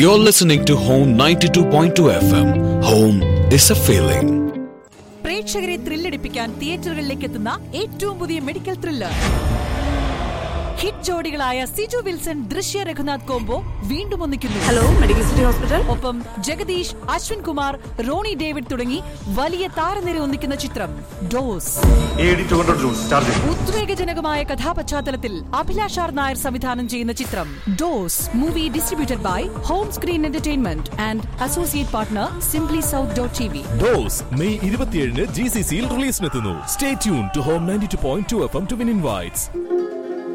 You're listening to Home 92.2 FM. Home is a feeling. പ്രേക്ഷകരെ ത്രില്ലടിപ്പിക്കാൻ തിയേറ്ററുകളിലേക്ക് എത്തുന്ന ഏറ്റവും പുതിയ മെഡിക്കൽ ത്രില്ലർ ഹിറ്റ് ജോഡികളായ സിജു വിൽസൺ ദൃശ്യ രഘുനാഥ് കോംബോ വീണ്ടും ഒന്നിക്കുന്നു ഹലോ മെഡിക്കൽ സിറ്റി ഹോസ്പിറ്റൽ ഒപ്പം ജഗദീഷ് അശ്വിൻ കുമാർ റോണി ഡേവിഡ് തുടങ്ങി വലിയ താരനിര ഒന്നിക്കുന്ന ചിത്രം dose a two hundred juice charge ഉദ്വേഗജനകമായ കഥാപശ്ചാത്തലത്തിൽ അഭിലാഷ് ആർ നായർ സംവിധാനം ചെയ്യുന്ന ചിത്രം dose movie distributed by home screen entertainment and associate partner simply south dot T V dose May ഇരുപത്തിയേഴിന് ജി സി സിയിൽ റിലീസിനെത്തുന്നു stay tune to home ninety two point two F M to win invites